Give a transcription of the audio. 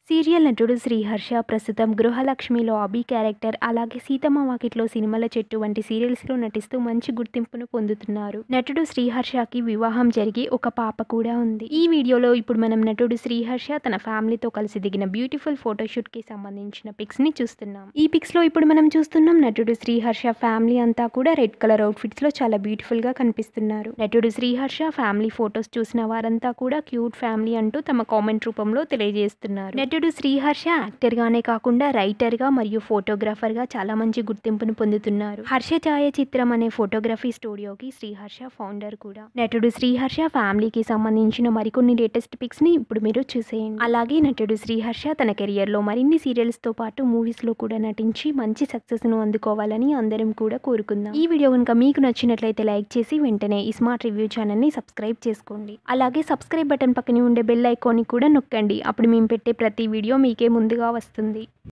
serial నటుడు శ్రీహర్ష ప్రస్తుతం గృహలక్ష్మిలో అభి character అలాగే సీతమ్మ వాకిట్లో సినిమాల చెట్టు వంటి సీరియల్స్లో నటిస్తూ మంచి గుర్తింపును పొందుతున్నారు నటుడు శ్రీహర్షకి వివాహం జరిగి ఒక పాప కూడా ఉంది ఈ వీడియోలో ఇప్పుడు మనం నటుడు శ్రీహర్ష తన ఫ్యామిలీతో కలిసి దిగిన బ్యూటిఫుల్ ఫోటోషూట్ కి సంబంధించిన పిక్స్ ని చూస్తున్నాం ఈ పిక్స్ లో ఇప్పుడు మనం చూస్తున్నాం నటుడు శ్రీహర్ష ఫ్యామిలీ అంతా కూడా రెడ్ కలర్ అవుట్ఫిట్స్ లో చాలా బ్యూటిఫుల్ గా కనిపిస్తున్నారు నటుడు శ్రీహర్ష ఫ్యామిలీ ఫొటోస్ చూసిన వారంతా కూడా క్యూట్ ఫ్యామిలీ అంటూ తమ కామెంట్ రూపంలో తెలియజేస్తున్నారు నటుడు శ్రీహర్ష యాక్టర్ గానే కాకుండా రైటర్ గా మరియు ఫోటోగ్రాఫర్ గా చాలా మంచి గుర్తింపును పొందుతున్నారు హర్ష ఛాయాచిత్రం అనే ఫోటోగ్రఫీ స్టూడియోకి శ్రీహర్ష ఫౌండర్ కూడా నటుడు శ్రీహర్ష ఫ్యామిలీకి సంబంధించిన మరికొన్ని లేటెస్ట్ పిక్స్ ని ఇప్పుడు మీరు చూసేయండి అలాగే నటుడు శ్రీహర్ష తన కెరియర్ లో మరిన్ని సీరియల్స్ తో పాటు మూవీస్ లో కూడా నటించి మంచి సక్సెస్ ను అందుకోవాలని అందరం కూడా కోరుకుందాం ఈ వీడియో కనుక మీకు నచ్చినట్లయితే లైక్ చేసి వెంటనే ఈ స్మార్ట్ రివ్యూ ఛానల్ ని సబ్స్క్రైబ్ చేసుకోండి అలాగే సబ్స్క్రైబ్ బటన్ పక్కనే ఉండే బెల్ ఐకాన్ ని కూడా నొక్కండి అప్పుడు మేము పెట్టే ప్రతి వీడియో మీకే ముందుగా వస్తుంది